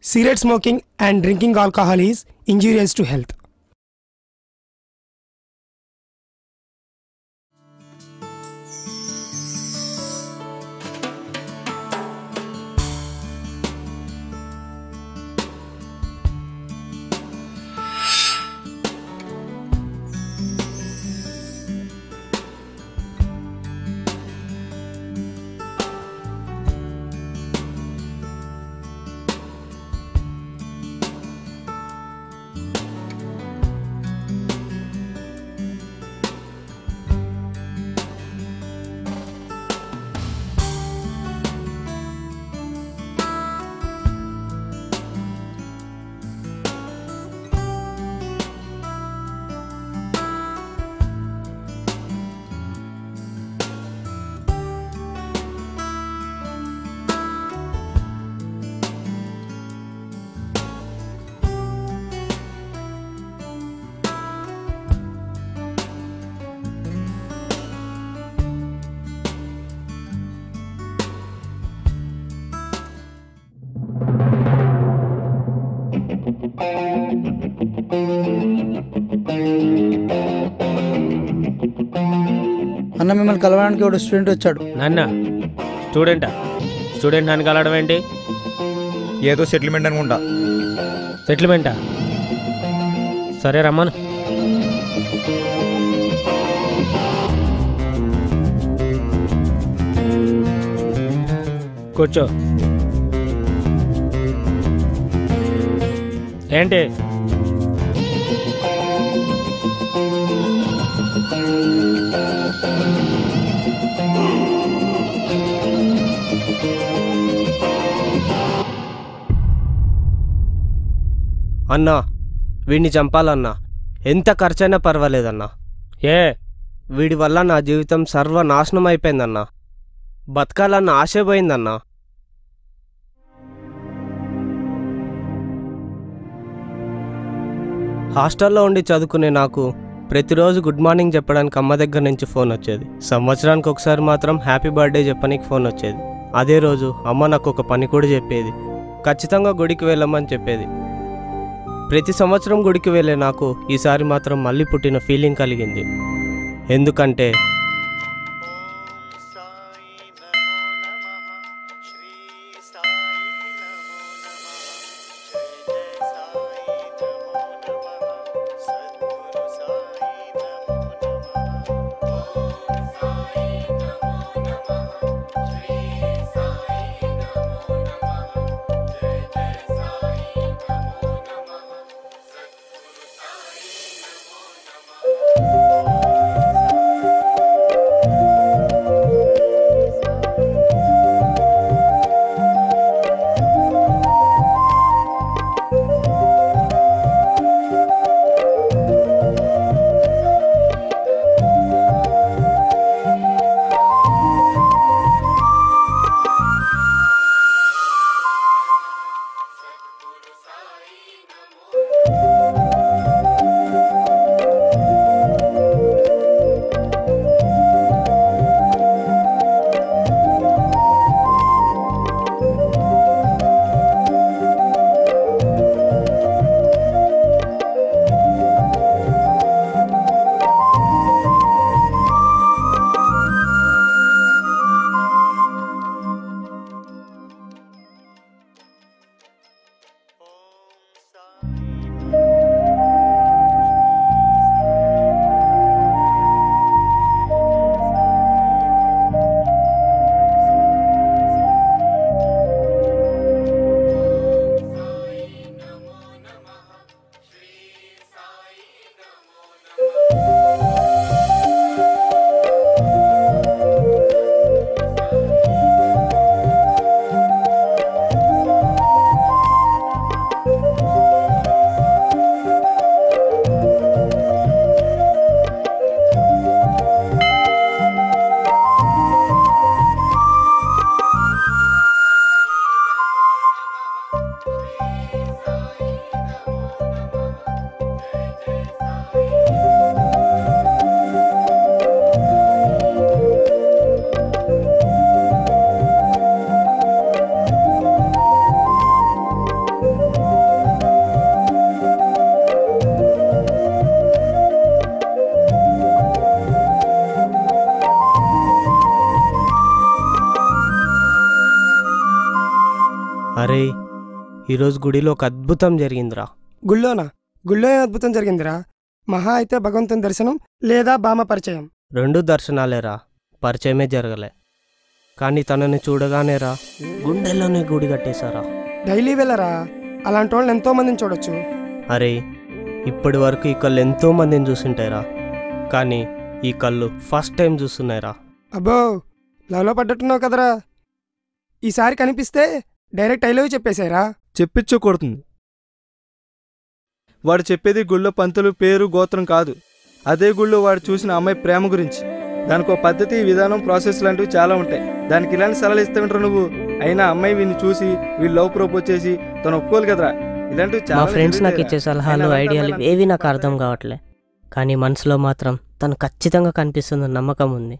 cigarette smoking and drinking alcohol is injurious to health. అన్న మిమ్మల్ని కలవడానికి ఒక స్టూడెంట్ వచ్చాడు నాన్న స్టూడెంటా స్టూడెంట్ నన్ను కలవడం ఏంటి ఏదో సెటిల్మెంట్ అనుకుంటా సెటిల్మెంటా సరే రమ్మను కూర్చో ఏంటి అన్నా వీడిని చంపాలన్నా ఎంత ఖర్చైనా పర్వాలేదన్నా ఏ వీడి వల్ల నా జీవితం సర్వనాశనం అయిపోయిందన్నా బతకాలన్న ఆశే పోయిందన్నా హాస్టల్లో ఉండి చదువుకునే నాకు ప్రతిరోజు గుడ్ మార్నింగ్ చెప్పడానికి అమ్మ దగ్గర నుంచి ఫోన్ వచ్చేది సంవత్సరానికి ఒకసారి మాత్రం హ్యాపీ బర్త్డే చెప్పడానికి ఫోన్ వచ్చేది అదే రోజు అమ్మ నాకు ఒక పని కూడా చెప్పేది ఖచ్చితంగా గుడికి వెళ్ళమని చెప్పేది ప్రతి సంవత్సరం గుడికి వెళ్ళే నాకు ఈసారి మాత్రం మళ్ళీ పుట్టిన ఫీలింగ్ కలిగింది ఎందుకంటే ఈరోజు గుడిలో ఒక అద్భుతం జరిగిందిరా గుళ్ళోనా గుళ్ళో ఏం అద్భుతం జరిగిందిరా మహా అయితే భగవంతుని దర్శనం లేదా బామ పరిచయం రెండు దర్శనాలేరా పరిచయమే జరగలే కానీ తనని చూడగానే రా గుండెల్లోనే గుడి కట్టేశారా డైలీ వెళ్ళరా అలాంటి వాళ్ళని ఎంతో మందిని చూడొచ్చు అరే ఇప్పటి వరకు ఈ కళ్ళు ఎంతో మందిని చూసింటాయిరా కానీ ఈ కళ్ళు ఫస్ట్ టైం చూస్తున్నాయిరా అబ్బో లవ్లో పడ్డట్టున్నావు కదరా ఈసారి కనిపిస్తే డైరెక్ట్ ఐ లవ్ చెప్పేశారా చెప్పించకూడుతుంది వాడు చెప్పేది గుళ్ళో పంతులు పేరు గోత్రం కాదు అదే గుళ్ళో వాడు చూసిన అమ్మాయి ప్రేమ గురించి దానికి ఒక పద్ధతి విధానం ప్రాసెస్ లాంటివి చాలా ఉంటాయి దానికి ఇలాంటి సలహాలు ఇస్తామంటారు నువ్వు అయినా అమ్మాయి వీడిని చూసి వీళ్ళు లవ్ ప్రపోజ్ చేసి తను ఒప్పుకోలు కదరా ఇలాంటివి మా చాలా ఫ్రెండ్స్ నాకు జరుగుతాయిరా. ఇచ్చే సలహాలు అయినా ఐడియాలు అలాంటి ఏవి నాకు అర్థం కావట్లే కానీ మనసులో మాత్రం తను ఖచ్చితంగా కనిపిస్తుందని నమ్మకం ఉంది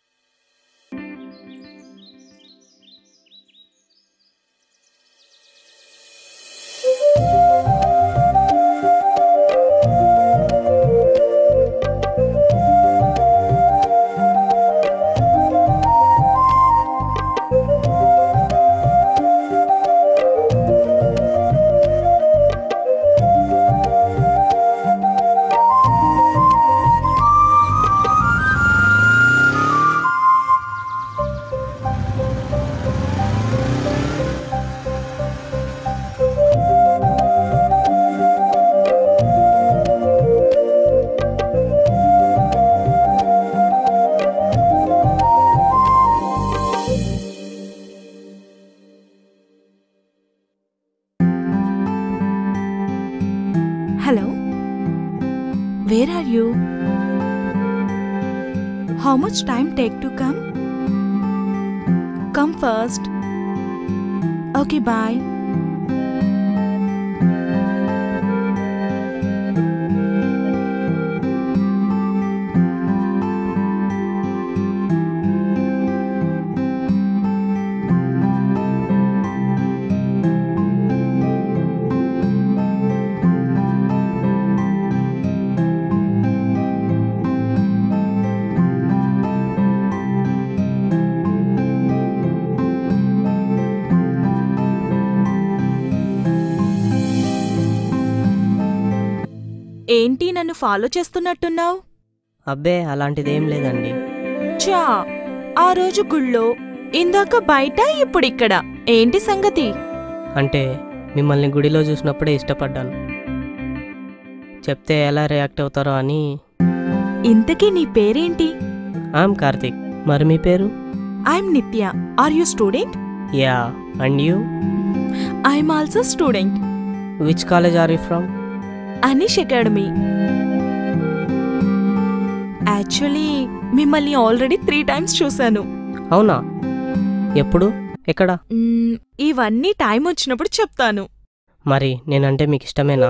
Hello? Where are you? How much time take to come? Come first. Okay, bye. ఏంటి నన్ను ఫాలో చేస్తున్నట్టున్నావు అబ్బే అలాంటిదేం లేదండి చా ఆ రోజు గుళ్ళో ఇందాక బయట ఇప్పుడిక్కడ ఏంటి సంగతి అంటే మిమ్మల్ని గుడిలో చూసినప్పుడే ఇష్టపడ్డాను చెప్తే ఎలా రియాక్ట్ అవుతారో అని ఇంతకీ నీ పేరేంటి ఐఎమ్ కార్తిక్ మరి మీ పేరు I'm Nitya are you student yeah and you I'm also student which college are you from Anish academy actually మిమ్మల్ని ఆల్రెడీ త్రీ టైమ్స్ చూశాను అవునా ఎప్పుడు ఎక్కడ మ్మ్, ఇవన్నీ టైం వచ్చినప్పుడు చెప్తాను మరి నేనంటే మీకు ఇష్టమేనా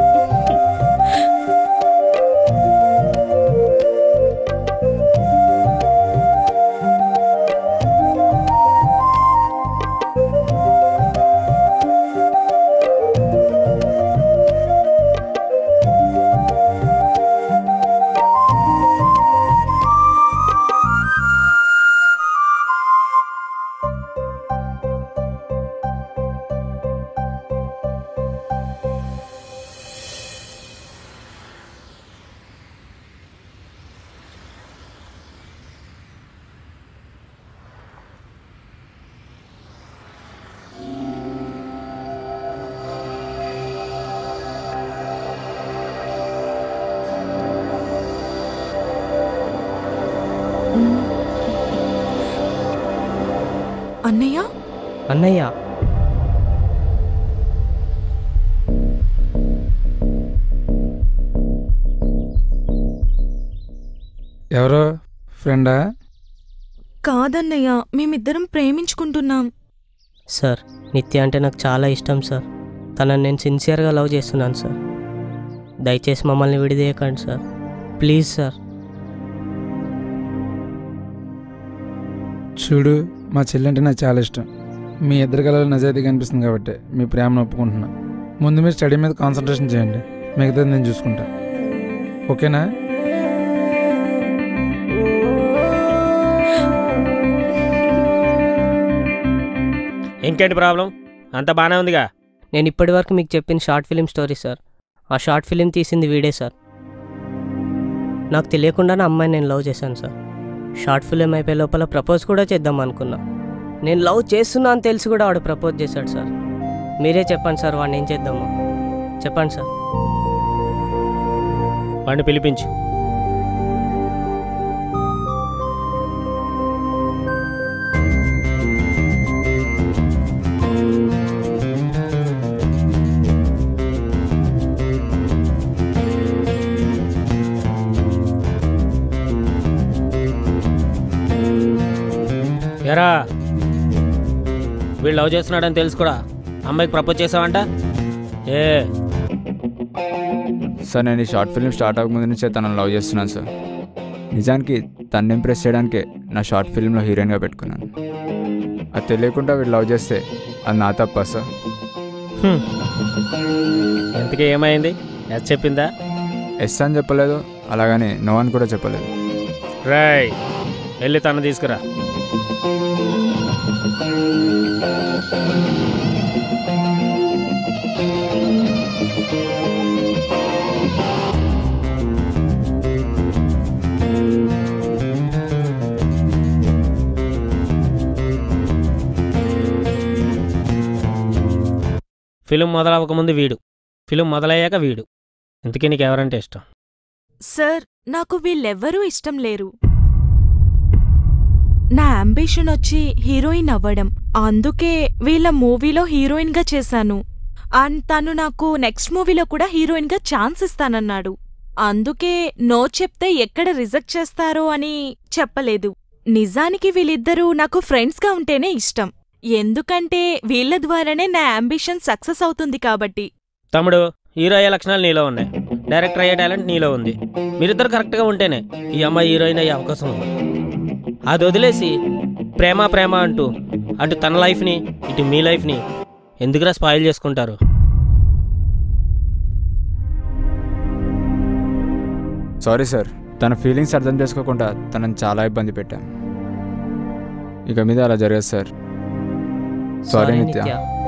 మ్మ్. అన్నయ్య అన్నయ్య ఎవరో ఫ్రెండా కాదన్నయ్య మేమిద్దరం ప్రేమించుకుంటున్నాం సార్ నిత్య అంటే నాకు చాలా ఇష్టం సార్ తనని నేను సిన్సియర్గా లవ్ చేస్తున్నాను సార్ దయచేసి మమ్మల్ని విడిదీయకండి సార్ ప్లీజ్ సార్ చూడు మా చెల్లంటే నాకు చాలా ఇష్టం మీ ఇద్దరి కళలో నిజాయితీ కనిపిస్తుంది కాబట్టి మీ ప్రేమను ఒప్పుకుంటున్నా ముందు మీరు స్టడీ మీద కాన్సన్ట్రేషన్ చేయండి మిగతాది నేను చూసుకుంటా ఓకేనా ఇంకేంటి ప్రాబ్లం అంత బాగానే ఉందిగా నేను ఇప్పటివరకు మీకు చెప్పిన షార్ట్ ఫిలిం స్టోరీ సార్ ఆ షార్ట్ ఫిలిం తీసింది వీడే సార్ నాకు తెలియకుండానే అమ్మాయిని నేను లవ్ చేశాను సార్ షార్ట్ ఫిలిం అయిపోయే లోపల ప్రపోజ్ కూడా చేద్దాం అనుకున్నా నేను లవ్ చేస్తున్నా అని తెలిసి కూడా వాడు ప్రపోజ్ చేశాడు సార్ మీరే చెప్పండి సార్ వాడిని ఏం చేద్దామో చెప్పండి సార్ వాడిని పిలిపించు ఎరా వీళ్ళు లవ్ చేస్తున్నాడని తెలుసు కూడా అమ్మాయికి ప్రపోజ్ చేసావంట ఏ సార్ నేను ఈ షార్ట్ ఫిల్మ్ స్టార్ట్ అవ్వకముందు నుంచే తనను లవ్ చేస్తున్నాను సార్ నిజానికి తను ఇంప్రెస్ చేయడానికే నా షార్ట్ ఫిల్మ్లో హీరోయిన్గా పెట్టుకున్నాను అది తెలియకుండా వీళ్ళు లవ్ చేస్తే అది నా తప్ప సార్ హ్మ్. ఎంతకీ ఏమైంది ఎస్ చెప్పిందా ఎస్ అని చెప్పలేదు అలాగని నో అని కూడా చెప్పలేదు రాయ్ వెళ్ళి తను తీసుకురా ఫిలిం మొదలవ్వకముందు వీడు ఫిలిం మొదలయ్యాక వీడు ఇంతకీ నీకు ఎవరంటే ఇష్టం సార్ నాకు వీళ్ళెవ్వరూ ఇష్టం లేరు నా అంబిషన్ వచ్చి హీరోయిన్ అవ్వడం అందుకే వీళ్ళ మూవీలో హీరోయిన్గా చేశాను అండ్ తను నాకు నెక్స్ట్ మూవీలో కూడా హీరోయిన్గా ఛాన్స్ ఇస్తానన్నాడు అందుకే నో చెప్తే ఎక్కడ రిజెక్ట్ చేస్తారో అని చెప్పలేదు నిజానికి వీళ్ళిద్దరూ నాకు ఫ్రెండ్స్గా ఉంటేనే ఇష్టం ఎందుకంటే వీళ్ళ ద్వారానే నా అంబిషన్ సక్సెస్ అవుతుంది కాబట్టి తమ్ముడు హీరో అయ్యే లక్షణాలు నీలో ఉన్నాయి డైరెక్టర్ అయ్యే టాలెంట్ నీలో ఉంది మీరిద్దరు కరెక్ట్గా ఉంటేనే ఈ అమ్మాయి హీరోయిన్ అయ్యే అవకాశం ఉంది అది వదిలేసి ప్రేమ ప్రేమ అంటూ అటు తన లైఫ్ని ఇటు మీ లైఫ్ని ఎందుకురా స్పాయిల్ చేసుకుంటారు సారీ సార్ తన ఫీలింగ్స్ అర్థం చేసుకోకుండా తనని చాలా ఇబ్బంది పెట్టాను ఇక మీద అలా జరగదు సార్ సారీ నిత్య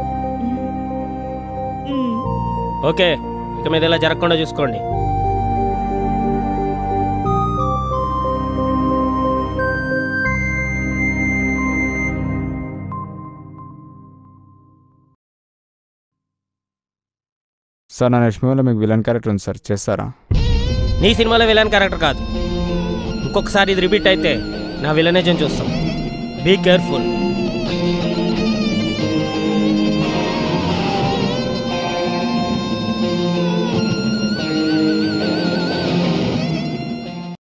మ్మ్. ఓకే ఇక మీద ఇలా జరగకుండా చూసుకోండి సార్ నా నెక్స్ట్ మూవీలో మీకు విలన్ క్యారెక్టర్ ఉంది సార్ చేస్తారా నీ సినిమాలో విలన్ క్యారెక్టర్ కాదు ఇంకొకసారి ఇది రిపీట్ అయితే నా విలనేజం చూస్తాం బీ కేర్ఫుల్